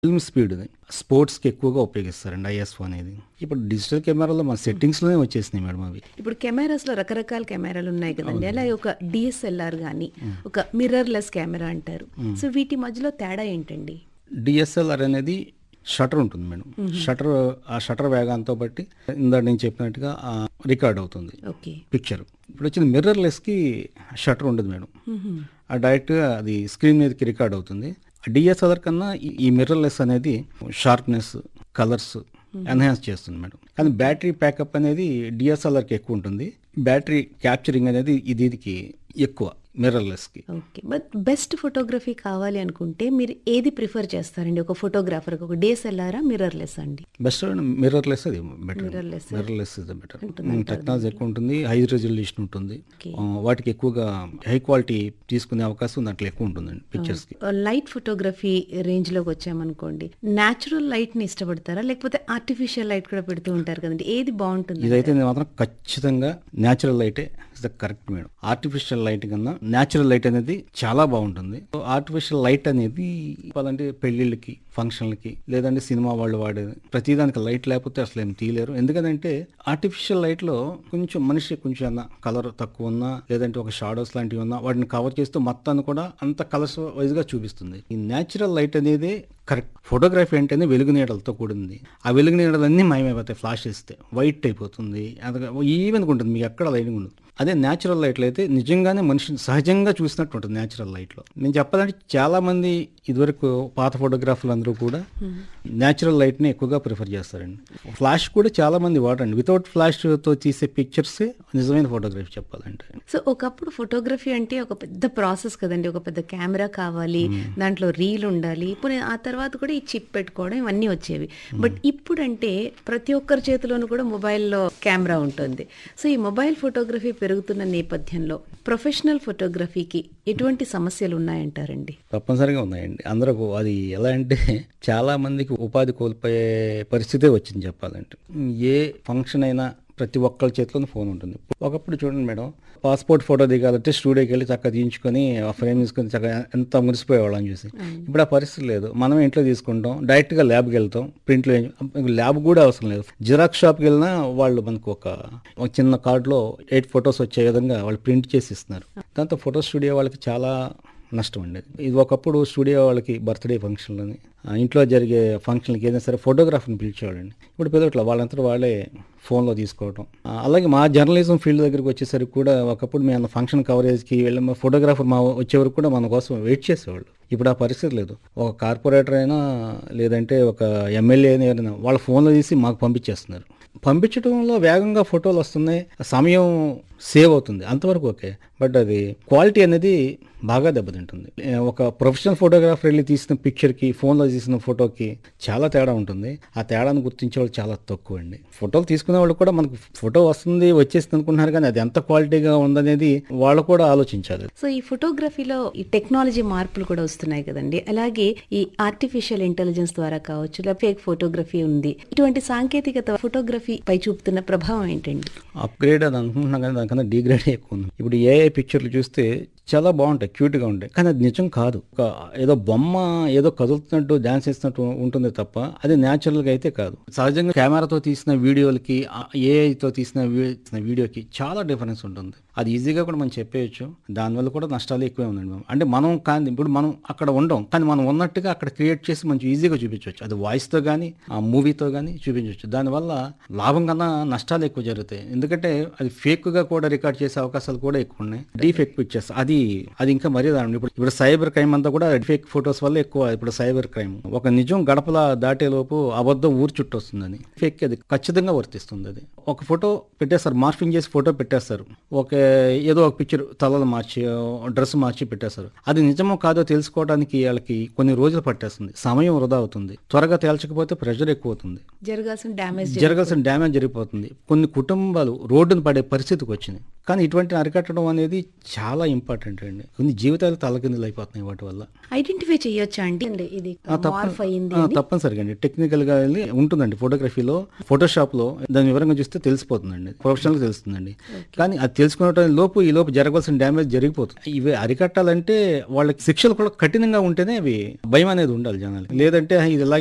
Film speed స్పోర్ట్స్కి ఎక్కువగా ఉపయోగిస్తారండి ISO అనేది ఇప్పుడు డిజిటల్ కెమెరాలో మన సెట్టింగ్స్లోనే వచ్చేసినాయి మేడం అవి ఇప్పుడు కెమెరాస్ లో రకరకాల కెమెరాలు ఉన్నాయి కదండి అలాగే ఒక డిఎస్ఎల్ఆర్ గానీ ఒక మిర్రర్లెస్ కెమెరా అంటారు సో వీటి మధ్యలో తేడా ఏంటండి డిఎస్ఎల్ఆర్ అనేది షటర్ ఉంటుంది మేడం షటర్ ఆ షటర్ వేగాంతో బట్టి ఇందాక నేను చెప్పినట్టుగా రికార్డ్ అవుతుంది ఓకే పిక్చర్ ఇప్పుడు వచ్చిన మిర్రర్లెస్కి షటర్ ఉండదు మేడం ఆ డైరెక్ట్గా అది స్క్రీన్ మీదకి రికార్డ్ అవుతుంది డిఎస్ఎల్ఆర్ కన్నా ఈ- ఈ మిర్రర్లెస్ అనేది షార్ప్నెస్ కలర్స్ ఎన్హాన్స్ చేస్తుంది మేడం కానీ బ్యాటరీ ప్యాకప్ అనేది డిఎస్ఎల్ఆర్కి ఎక్కువ ఉంటుంది బ్యాటరీ క్యాప్చరింగ్ అనేది ఇది ఇదికి ఎక్కువ మిర్రర్లెస్కి ఓకే బట్ బెస్ట్ ఫోటోగ్రఫీ కావాలి అనుకుంటే మీరు ఏది ప్రిఫర్ చేస్తారండి ఒక ఫోటోగ్రాఫర్ ఒక డిఎస్ఎల్ఆరా మిర్రర్లెస్ అండి బెస్ట్ మిర్రర్లెస్ అది better Mirrorless. Mirrorless is better technology ఎక్కువ ఉంటుంది హై రెజల్యూషన్ ఉంటుంది Okay. ఆ, వాటికి ఎక్కువగా హై క్వాలిటీ తీసుకునే అవకాశం దాంట్లో ఎక్కువ ఉంటుందండి పిక్చర్స్ కి లైట్ ఫోటోగ్రఫీ రేంజ్ లోకి వచ్చామనుకోండి న్యాచురల్ లైట్ ని ఇష్టపడతారా లేకపోతే ఆర్టిఫిషియల్ లైట్ కూడా పెడుతూ ఉంటారు కదండి ఏది బాగుంటుంది ఇదైతే నేను మాత్రం ఖచ్చితంగా న్యాచురల్ లైటే is the correct madam artificial light కన్నా న్యాచురల్ లైట్ అనేది చాలా బాగుంటుంది ఆర్టిఫిషియల్ లైట్ అనేది చెప్పాలంటే పెళ్లిళ్ళకి ఫంక్షన్లకి లేదంటే సినిమా వాళ్ళు వాడేది ప్రతిదానికి లైట్ లేకపోతే అసలు ఏం తీయలేరు ఎందుకంటే ఆర్టిఫిషియల్ లైట్ లో కొంచెం మనిషి కొంచెం అన్న కలర్ తక్కువ ఉన్నా లేదంటే ఒక షాడోస్ లాంటివి ఉన్నా వాటిని కవర్ చేస్తూ మొత్తాన్ని కూడా అంత కలర్స్ వైజ్ గా చూపిస్తుంది ఈ న్యాచురల్ లైట్ అనేది కరెక్ట్ ఫోటోగ్రఫీ అంటేనే వెలుగు నీడలతో కూడింది ఆ వెలుగు నీడలన్నీ మాయమైపోతాయి ఫ్లాష్ ఇస్తే వైట్ అయిపోతుంది ఈవెన్ ఉంటుంది మీకు ఎక్కడ లైటింగ్ ఉండదు అదే న్యాచురల్ లైట్లు అయితే నిజంగానే మనిషిని సహజంగా చూసినట్టు ఉంటుంది న్యాచురల్ లైట్లో నేను చెప్పాలంటే చాలా మంది ఇదివరకు పాత ఫోటోగ్రాఫర్లు అందరూ కూడా న్యాచురల్ లైట్ని ఎక్కువగా ప్రిఫర్ చేస్తారండి ఫ్లాష్ కూడా చాలా మంది వాడండి వితౌట్ ఫ్లాష్తో తీసే పిక్చర్సే నిజమైన ఫోటోగ్రఫీ చెప్పాలంటే సో ఒకప్పుడు ఫోటోగ్రఫీ అంటే ఒక పెద్ద ప్రాసెస్ కదండి ఒక పెద్ద కెమెరా కావాలి దాంట్లో రీల్ ఉండాలి ఇప్పుడు ఆ తర్వాత కూడా ఈ చిప్ పెట్టుకోవడం ఇవన్నీ వచ్చేవి బట్ ఇప్పుడంటే ప్రతి ఒక్కరి చేతిలోనూ కూడా మొబైల్లో కెమెరా ఉంటుంది సో ఈ మొబైల్ ఫోటోగ్రఫీ పెరుగుతున్న నేపథ్యంలో ప్రొఫెషనల్ ఫోటోగ్రఫీకి ఎటువంటి సమస్యలు ఉన్నాయంటారండి తప్పనిసరిగా ఉన్నాయండి అందరూ అది ఎలా అంటే చాలా మందికి ఉపాధి కోల్పోయే పరిస్థితే వచ్చింది చెప్పాలంటే ఏ ఫంక్షన్ అయినా ప్రతి ఒక్కరి చేతిలో ఫోన్ ఉంటుంది ఒకప్పుడు చూడండి మేడం పాస్పోర్ట్ ఫోటో దిగాలంటే స్టూడియోకి వెళ్ళి చక్కగా తీయించుకొని ఆ ఫ్రేమ్ తీసుకొని చక్కగా ఎంత మురిసిపోయేవాళ్ళని చూసి ఇప్పుడు ఆ పరిస్థితి లేదు మనం ఇంట్లో తీసుకుంటాం డైరెక్ట్గా ల్యాబ్కి వెళ్తాం ప్రింట్లో ల్యాబ్ కూడా అవసరం లేదు జిరాక్స్ షాప్కి వెళ్ళినా వాళ్ళు మనకు ఒక ఒక చిన్న కార్డులో ఎయిట్ ఫొటోస్ వచ్చే విధంగా వాళ్ళు ప్రింట్ చేసి ఇస్తున్నారు దాంతో ఫోటో స్టూడియో వాళ్ళకి చాలా నష్టం అండి ఇది ఒకప్పుడు స్టూడియో వాళ్ళకి బర్త్డే ఫంక్షన్లని ఆ, ఇంట్లో జరిగే ఫంక్షన్లకి ఏదైనా సరే ఫోటోగ్రాఫర్ని పిలిచేవాడండి ఇప్పుడు పిలవట్ల వాళ్ళంతా వాళ్ళే ఫోన్లో తీసుకోవటం ఆ, అలాగే మా జర్నలిజం ఫీల్డ్ దగ్గరికి వచ్చేసరికి కూడా ఒకప్పుడు మేము ఫంక్షన్ కవరేజ్కి వెళ్ళి మా ఫోటోగ్రాఫర్ మా వచ్చే వరకు కూడా మన కోసం వెయిట్ చేసేవాళ్ళు ఇప్పుడు ఆ పరిస్థితి లేదు ఒక కార్పొరేటర్ అయినా లేదంటే ఒక ఎమ్మెల్యే అయినా వాళ్ళ ఫోన్లో తీసి మాకు పంపించేస్తున్నారు పంపించడంలో వేగంగా ఫోటోలు వస్తున్నాయి సమయం సేవ్ అవుతుంది అంతవరకు ఓకే బట్ అది క్వాలిటీ అనేది బాగా దెబ్బతింటుంది ఏ, ఒక ప్రొఫెషనల్ ఫోటోగ్రాఫర్ వెళ్ళి తీసిన పిక్చర్కి ఫోన్లో తీసిన ఫోటోకి చాలా తేడా ఉంటుంది ఆ తేడాను గుర్తించే వాళ్ళు చాలా తక్కువ అండి ఫోటోలు తీసుకునే వాళ్ళు కూడా మనకు ఫోటో వస్తుంది వచ్చేస్తుంది అనుకుంటున్నారు కానీ అది ఎంత క్వాలిటీగా ఉందనేది వాళ్ళు కూడా ఆలోచించాలి సో ఈ ఫోటోగ్రఫీలో ఈ టెక్నాలజీ మార్పులు కూడా వస్తున్నాయి కదండి అలాగే ఈ ఆర్టిఫిషియల్ ఇంటెలిజెన్స్ ద్వారా కావచ్చు లేదా ఫేక్ ఫోటోగ్రఫీ ఉంది ఇటువంటి సాంకేతికత ఫోటోగ్రఫీ పై చూపుతున్న ప్రభావం ఏంటండి అప్గ్రేడ్ అని అనుకుంటున్నాం కానీ దానికన్నా డిగ్రేడ్ ఎక్కువ ఉంది ఇప్పుడు ఏఐ పిక్చర్లు చూస్తే చాలా బాగుంటాయి క్యూట్గా ఉంటాయి కానీ అది నిజం కాదు ఒక ఏదో బొమ్మ ఏదో కదులుతున్నట్టు డాన్స్ చేస్తున్నట్టు ఉంటుంది తప్ప అది న్యాచురల్గా అయితే కాదు సహజంగా కెమెరాతో తీసిన వీడియోలకి ఏఐతో తీసిన వీ- తీసిన వీడియోకి చాలా డిఫరెన్స్ ఉంటుంది అది ఈజీగా కూడా మనం చెప్పేయచ్చు దానివల్ల కూడా నష్టాలు ఎక్కువే ఉందండి మేము అంటే మనం కానీ ఇప్పుడు మనం అక్కడ ఉండం కానీ మనం ఉన్నట్టుగా అక్కడ క్రియేట్ చేసి మంచి ఈజీగా చూపించవచ్చు అది వాయిస్తో కానీ ఆ మూవీతో కానీ చూపించవచ్చు దానివల్ల లాభం కన్నా నష్టాలు ఎక్కువ జరుగుతాయి ఎందుకంటే అది ఫేక్గా కూడా రికార్డ్ చేసే అవకాశాలు కూడా ఎక్కువ ఉన్నాయి డీఫేక్ పిక్చర్స్ అది అది ఇంకా మరీ దారుణం ఇప్పుడు ఇప్పుడు సైబర్ క్రైమ్ అంతా కూడా ఫేక్ ఫొటోస్ వల్ల ఎక్కువ ఇప్పుడు సైబర్ క్రైమ్ ఒక నిజం గడపల దాటే లోపు అబద్ధం ఊరు చుట్టూ వస్తుందని ఫేక్ అది ఖచ్చితంగా వర్తిస్తుంది అది ఒక ఫోటో పెట్టేస్తారు మార్ఫింగ్ చేసి ఫోటో పెట్టేస్తారు ఒక ఏదో ఒక పిక్చర్ తలలు మార్చి డ్రెస్ మార్చి పెట్టేస్తారు అది నిజమో కాదో తెలుసుకోవడానికి వాళ్ళకి కొన్ని రోజులు పట్టేస్తుంది సమయం వృధా అవుతుంది త్వరగా తేల్చకపోతే ప్రెషర్ ఎక్కువ అవుతుంది జరగాల్సిన డ్యామేజ్ జరగాల్సిన డ్యామేజ్ జరిగిపోతుంది కొన్ని కుటుంబాలు రోడ్డును పడే పరిస్థితికి వచ్చినాయి కానీ ఇటువంటి అరికట్టడం అనేది చాలా ఇంపార్టెంట్ అండి కొన్ని జీవితాలు తలకిందులు అయిపోతున్నాయి వాటి వల్ల ఐడెంటిఫై చేయొచ్చా అండి అండి ఇది ఆ, తప్ప- మార్ఫ్ అయింది ఆ, తప్పనిసరిగా అండి టెక్నికల్ గా వెళ్ళి ఉంటుందండి ఫోటోగ్రఫీలో ఫోటోషాప్ లో దాని వివరంగా చూస్తే తెలిసిపోతుందండి ప్రొఫెషనల్ గా తెలుస్తుందండి కానీ అది తెలుసుకునే లోపు ఈ లోపు జరగవలసిన డ్యామేజ్ జరిగిపోతుంది ఇవి అరికట్టాలంటే వాళ్ళకి శిక్షలు కూడా కఠినంగా ఉంటేనే అవి భయం అనేది ఉండాలి జనాలకి లేదంటే ఇది ఇలా